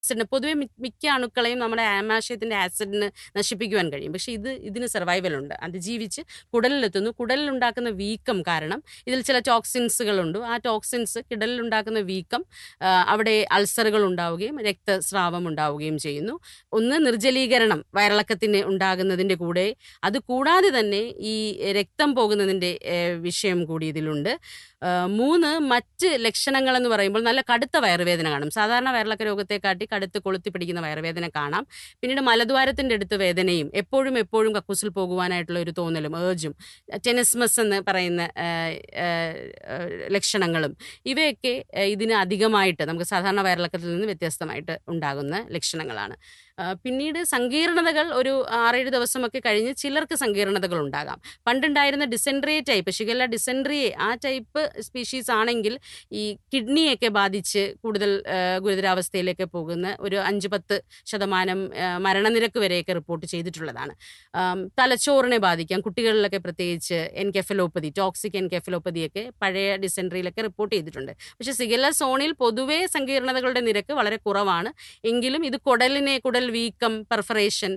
ആസിഡിന് പൊതുവെ മി- മിക്ക അണുക്കളെയും നമ്മുടെ ആമാശയത്തിന്റെ ആസിഡിന് നശിപ്പിക്കുവാൻ കഴിയും പക്ഷേ ഇത് ഇതിന് സർവൈവൽ ഉണ്ട് അതിജീവിച്ച് കുടലിലെത്തുന്നു കുടലിലുണ്ടാക്കുന്ന വീക്കം കാരണം ഇതിൽ ചില ടോക്സിൻസുകളുണ്ട് ആ ടോക്സിൻസ് കിടലിലുണ്ടാക്കുന്ന വീക്കം ആ, അവിടെ അൾസറുകൾ ഉണ്ടാവുകയും രക്തസ്രാവം ഉണ്ടാവുകയും ചെയ്യുന്നു ഒന്ന് നിർജ്ജലീകരണം വയറിളക്കത്തിന് ഉണ്ടാകുന്നതിൻ്റെ കൂടെ അത് കൂടാതെ തന്നെ ഈ രക്തം പോകുന്നതിൻ്റെ ഏഹ്, വിഷയം കൂടി ഇതിലുണ്ട് ആ, മൂന്ന് മറ്റ് ലക്ഷണങ്ങൾ എന്ന് പറയുമ്പോൾ നല്ല കടുത്ത വയറുവേദന കാണും സാധാരണ വയറിളക്ക രോഗത്തെക്കാട്ടി കടുത്ത് കൊളുത്തി പിടിക്കുന്ന വയറുവേദന കാണാം പിന്നീട് മലദ്വാരത്തിന്റെ അടുത്ത് വേദനയും എപ്പോഴും എപ്പോഴും കക്കൂസിൽ പോകുവാനായിട്ടുള്ള ഒരു തോന്നലും ഏർജും ടെനസ്മസ് എന്ന് പറയുന്ന ആ, ആ, ആ, ലക്ഷണങ്ങളും ഇവയൊക്കെ ആ, ഇതിന് അധികമായിട്ട് നമുക്ക് സാധാരണ വയറിളക്കത്തിൽ നിന്ന് വ്യത്യസ്തമായിട്ട് ഉണ്ടാകുന്ന ലക്ഷണങ്ങളാണ് ആ, പിന്നീട് സങ്കീർണതകൾ ഒരു ആറേഴ് ദിവസമൊക്കെ കഴിഞ്ഞ് ചിലർക്ക് സങ്കീർണതകൾ ഉണ്ടാകാം പണ്ടുണ്ടായിരുന്ന ഡിസെൻട്രിയെ ടൈപ്പ് ഷിഗല്ല ഡിസെൻട്രിയെ ആ ടൈപ്പ് സ്പീഷീസ് ആണെങ്കിൽ ഈ കിഡ്നിയൊക്കെ ബാധിച്ച് കൂടുതൽ ആ, ഗുരുതരാവസ്ഥയിലേക്ക് പോകുന്ന ഒരു അഞ്ച് പത്ത് ശതമാനം ആ, മരണനിരക്ക് വരെയൊക്കെ റിപ്പോർട്ട് ചെയ്തിട്ടുള്ളതാണ് ആം, തലച്ചോറിനെ ബാധിക്കാം കുട്ടികളിലൊക്കെ പ്രത്യേകിച്ച് എൻകെഫലോപ്പതി ടോക്സിക് എൻകെഫലോപ്പതിയൊക്കെ പഴയ ഡിസെൻട്രിയിലൊക്കെ റിപ്പോർട്ട് ചെയ്തിട്ടുണ്ട് പക്ഷേ സിഗല്ല സോണിൽ പൊതുവേ സങ്കീർണതകളുടെ നിരക്ക് വളരെ കുറവാണ് എങ്കിലും ഇത് കുടലിനെ കുടൽ വീക്കം പെർഫറേഷൻ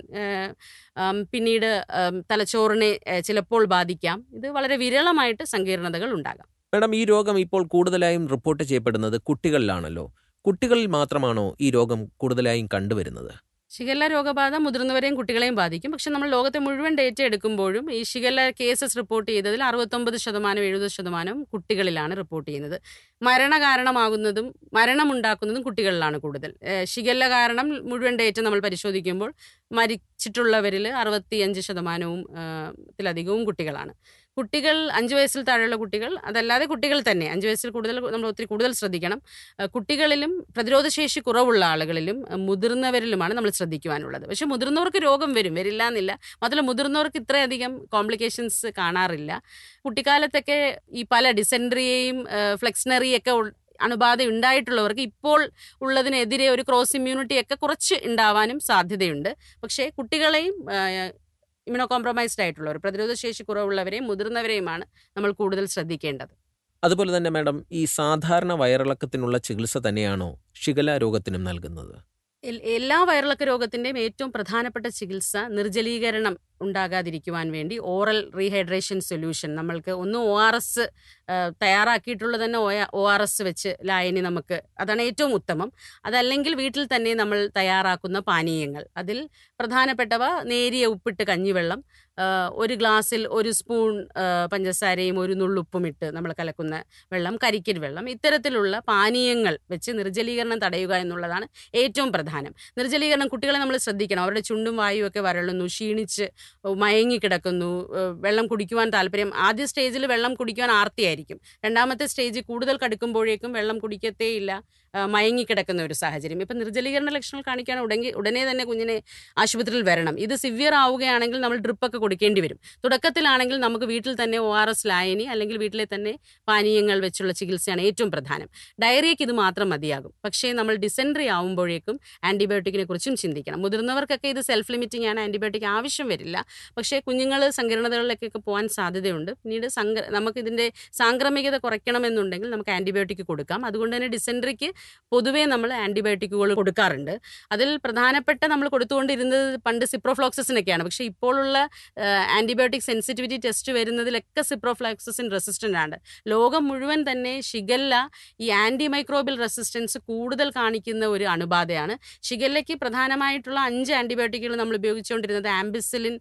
പിന്നീട് ആം, തലച്ചോറിനെ ഏഹ്, ചിലപ്പോൾ ബാധിക്കാം ഇത് വളരെ വിരളമായിട്ട് സങ്കീർണതകൾ ഉണ്ടാകാം മാഡം ഈ രോഗം ഇപ്പോൾ കൂടുതലായും റിപ്പോർട്ട് ചെയ്യപ്പെടുന്നത് കുട്ടികളിലാണല്ലോ കുട്ടികളിൽ മാത്രമാണോ ഈ രോഗം കൂടുതലായും കണ്ടുവരുന്നത് ഷിഗല്ല രോഗബാധ മുതിർന്നവരെയും കുട്ടികളെയും ബാധിക്കും പക്ഷെ നമ്മൾ ലോകത്തെ മുഴുവൻ ഡേറ്റ എടുക്കുമ്പോഴും ഈ ഷിഗല്ല കേസസ് റിപ്പോർട്ട് ചെയ്തതിൽ അറുപത്തൊമ്പത് ശതമാനം എഴുപത് ശതമാനം കുട്ടികളിലാണ് റിപ്പോർട്ട് ചെയ്യുന്നത് മരണ കാരണമാകുന്നതും മരണമുണ്ടാക്കുന്നതും കുട്ടികളിലാണ് കൂടുതൽ ഏഹ് ഷിഗല്ല കാരണം മുഴുവൻ ഡേറ്റ നമ്മൾ പരിശോധിക്കുമ്പോൾ മരിച്ചിട്ടുള്ളവരിൽ അറുപത്തിയഞ്ച് ശതമാനവും ഏഹ് ത്തിലധികവും കുട്ടികളാണ് കുട്ടികൾ അഞ്ച് വയസ്സിൽ താഴെയുള്ള കുട്ടികൾ അതല്ലാതെ കുട്ടികൾ തന്നെ അഞ്ച് വയസ്സിൽ കൂടുതൽ നമ്മൾ ഒത്തിരി കൂടുതൽ ശ്രദ്ധിക്കണം ഏഹ് കുട്ടികളിലും പ്രതിരോധശേഷി കുറവുള്ള ആളുകളിലും ഏഹ് മുതിർന്നവരിലുമാണ് നമ്മൾ ശ്രദ്ധിക്കുവാനുള്ളത് പക്ഷെ മുതിർന്നവർക്ക് രോഗം വരും വരില്ല എന്നില്ല മാത്രമല്ല മുതിർന്നവർക്ക് ഇത്രയധികം കോംപ്ലിക്കേഷൻസ് കാണാറില്ല കുട്ടിക്കാലത്തൊക്കെ ഈ പല ഡിസെൻട്രിയെയും ഫ്ലെക്സിനറിയൊക്കെ അണുബാധ ഉണ്ടായിട്ടുള്ളവർക്ക് ഇപ്പോൾ ഉള്ളതിനെതിരെ ഒരു ക്രോസ് ഇമ്മ്യൂണിറ്റി ഒക്കെ കുറച്ച് ഉണ്ടാവാനും സാധ്യതയുണ്ട് പക്ഷേ കുട്ടികളെയും ഇമ്യൂണോ കോംപ്രമൈസ്ഡ് ആയിട്ടുള്ളവർ പ്രതിരോധശേഷി കുറവുള്ളവരെയും മുതിർന്നവരെയുമാണ് നമ്മൾ കൂടുതൽ ശ്രദ്ധിക്കേണ്ടത് അതുപോലെ തന്നെ മാഡം ഈ സാധാരണ വയറിളക്കത്തിനുള്ള ചികിത്സ തന്നെയാണോ ഷിഗല രോഗത്തിനും നൽകുന്നത് എൽ- എല്ലാ വയറിളക്ക രോഗത്തിന്റെയും ഏറ്റവും പ്രധാനപ്പെട്ട ചികിത്സ നിർജ്ജലീകരണം ഉണ്ടാകാതിരിക്കുവാൻ വേണ്ടി ഓറൽ റീഹൈഡ്രേഷൻ സൊല്യൂഷൻ നമ്മൾക്ക് ഒന്ന് ഒ ആർ എസ് തയ്യാറാക്കിയിട്ടുള്ള തന്നെ ഒ ആർ എസ് വെച്ച് ലായനി നമുക്ക് അതാണ് ഏറ്റവും ഉത്തമം അതല്ലെങ്കിൽ വീട്ടിൽ തന്നെ നമ്മൾ തയ്യാറാക്കുന്ന പാനീയങ്ങൾ അതിൽ പ്രധാനപ്പെട്ടവ നേരിയ ഉപ്പിട്ട് കഞ്ഞിവെള്ളം ആ, ഒരു ഗ്ലാസ്സിൽ ഒരു സ്പൂൺ ആ, പഞ്ചസാരയും ഒരു നുള്ളുപ്പും ഇട്ട് നമ്മൾ കലക്കുന്ന വെള്ളം കരിക്കിൽ വെള്ളം ഇത്തരത്തിലുള്ള പാനീയങ്ങൾ വെച്ച് നിർജ്ജലീകരണം തടയുക എന്നുള്ളതാണ് ഏറ്റവും പ്രധാനം നിർജ്ജലീകരണം കുട്ടികളെ നമ്മൾ ശ്രദ്ധിക്കണം അവരുടെ ചുണ്ടും വായും ഒക്കെ വരളുന്നു ക്ഷീണിച്ച് മയങ്ങിക്കിടക്കുന്നു ഏഹ് വെള്ളം കുടിക്കുവാൻ താല്പര്യം ആദ്യ സ്റ്റേജിൽ വെള്ളം കുടിക്കുവാൻ ആർത്തിയായിരിക്കും രണ്ടാമത്തെ സ്റ്റേജ് കൂടുതൽ കടുക്കുമ്പോഴേക്കും വെള്ളം കുടിക്കത്തേയില്ല ഏഹ് മയങ്ങിക്കിടക്കുന്ന ഒരു സാഹചര്യം ഇപ്പം നിർജ്ജലീകരണ ലക്ഷണങ്ങൾ കാണിക്കാൻ ഉടനെ ഉടനെ തന്നെ കുഞ്ഞിനെ ആശുപത്രിയിൽ വരണം ഇത് സിവിയർ ആവുകയാണെങ്കിൽ നമ്മൾ ഡ്രിപ്പൊക്കെ കൊടുക്കേണ്ടി വരും തുടക്കത്തിലാണെങ്കിൽ നമുക്ക് വീട്ടിൽ തന്നെ ഒ ആർ എസ് ലായനി അല്ലെങ്കിൽ വീട്ടിലെ തന്നെ പാനീയങ്ങൾ വെച്ചുള്ള ചികിത്സയാണ് ഏറ്റവും പ്രധാനം ഡയറിയയ്ക്ക് ഇത് മാത്രം മതിയാകും പക്ഷേ നമ്മൾ ഡിസെൻട്രി ആവുമ്പോഴേക്കും ആൻറ്റിബയോട്ടിക്കിനെ കുറിച്ചും ചിന്തിക്കണം മുതിർന്നവർക്കൊക്കെ ഇത് സെൽഫ് ലിമിറ്റിംഗ് ആണ് ആൻറ്റിബയോട്ടിക് ആവശ്യം വരില്ല പക്ഷേ കുഞ്ഞുങ്ങൾ സങ്കീർണതകളിലേക്കൊക്കെ പോകാൻ സാധ്യതയുണ്ട് പിന്നീട് സങ്ക നമുക്ക് ഇതിൻ്റെ സാംക്രമികത കുറയ്ക്കണമെന്നുണ്ടെങ്കിൽ നമുക്ക് ആൻറ്റിബയോട്ടിക് കൊടുക്കാം അതുകൊണ്ട് തന്നെ ഡിസെൻട്രിക്ക് പൊതുവേ നമ്മൾ ആൻറ്റിബയോട്ടിക്കുകൾ കൊടുക്കാറുണ്ട് അതിൽ പ്രധാനപ്പെട്ട നമ്മൾ കൊടുത്തുകൊണ്ടിരുന്നത് പണ്ട് സിപ്രോഫ്ലോക്സസിനൊക്കെയാണ് പക്ഷേ ഇപ്പോഴുള്ള ആൻറ്റിബയോട്ടിക് സെൻസിറ്റിവിറ്റി ടെസ്റ്റ് വരുന്നതിലൊക്കെ സിപ്രോഫ്ലോക്സസിൻ റെസിസ്റ്റൻ്റ് ആണ് ലോകം മുഴുവൻ തന്നെ ഷിഗല്ല ഈ ആൻറ്റി മൈക്രോബിയൽ റെസിസ്റ്റൻസ് കൂടുതൽ കാണിക്കുന്ന ഒരു അണുബാധയാണ് ഷിഗല്ലയ്ക്ക് പ്രധാനമായിട്ടുള്ള അഞ്ച് ആൻറ്റിബയോട്ടിക്കുകൾ നമ്മൾ ഉപയോഗിച്ചുകൊണ്ടിരുന്നത് ampicillin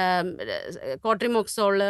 cotrimoxazole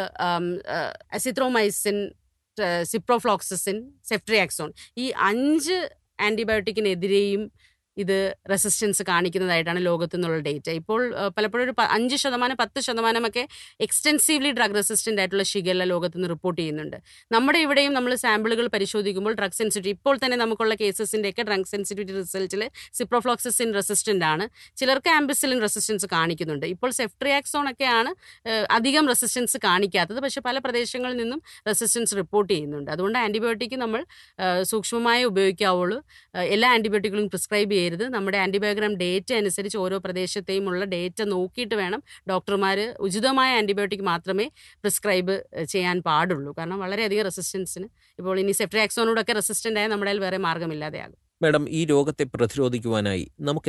azithromycin ciprofloxacin ceftriaxone ഈ അഞ്ച് ആൻറ്റിബയോട്ടിക്കിനെതിരെയും ഇത് റെസിസ്റ്റൻസ് കാണിക്കുന്നതായിട്ടാണ് ലോകത്തു നിന്നുള്ള ഡേറ്റ ഇപ്പോൾ ആ, പലപ്പോഴും ഒരു പ- അഞ്ച് ശതമാനം പത്ത് ശതമാനമൊക്കെ എക്സ്റ്റെൻസീവ്ലി ഡ്രഗ് റെസിസ്റ്റൻ്റ് ആയിട്ടുള്ള ഷിഗല്ല ലോകത്ത് നിന്ന് റിപ്പോർട്ട് ചെയ്യുന്നുണ്ട് നമ്മുടെ ഇവിടെയും നമ്മൾ സാമ്പിളുകൾ പരിശോധിക്കുമ്പോൾ ഡ്രഗ് സെൻസിറ്റിവിറ്റി ഇപ്പോൾ തന്നെ നമുക്കുള്ള കേസസിൻ്റെയൊക്കെ ഡ്രഗ് സെൻസിറ്റിവിറ്റി റിസൾട്ടിൽ സിപ്രോഫ്ലോക്സിൻ റെസിസ്റ്റൻ്റ് ആണ് ചിലർക്ക് ആംബിസിലിൻ റെസിസ്റ്റൻസ് കാണിക്കുന്നുണ്ട് ഇപ്പോൾ സെഫ്ട്രിയാക്സോൺ ഒക്കെയാണ് ഏഹ്, അധികം റെസിസ്റ്റൻസ് കാണിക്കാത്തത് പക്ഷേ പല പ്രദേശങ്ങളിൽ നിന്നും റെസിസ്റ്റൻസ് റിപ്പോർട്ട് ചെയ്യുന്നുണ്ട് അതുകൊണ്ട് ആൻറ്റിബയോട്ടിക് നമ്മൾ ഏഹ്, സൂക്ഷ്മമായി ഉപയോഗിക്കാവുള്ളൂ ഏഹ്, എല്ലാ ആൻറ്റിബയോട്ടിക്കുകളും പ്രിസ്ക്രൈബ് ചെയ്യരുത് നമ്മുടെ ആൻറ്റിബയോഗ്രാം ഡേറ്റ അനുസരിച്ച് ഓരോ പ്രദേശത്തെയും ഉള്ള ഡേറ്റ നോക്കിയിട്ട് വേണം ഡോക്ടർമാർ ഉചിതമായ ആൻറ്റിബയോട്ടിക് മാത്രമേ പ്രിസ്ക്രൈബ് ചെയ്യാൻ പാടുള്ളൂ കാരണം വളരെയധികം റെസിസ്റ്റൻസിന് ഇപ്പോൾ ഇനി സെഫ്ട്രാക്സോനോടൊക്കെ റെസിസ്റ്റൻ്റ് ആയ നമ്മുടെ കയ്യിൽ വേറെ മാർഗ്ഗമില്ലാതെയാകും മാഡം ഈ രോഗത്തെ പ്രതിരോധിക്കുവാനായി നമുക്ക്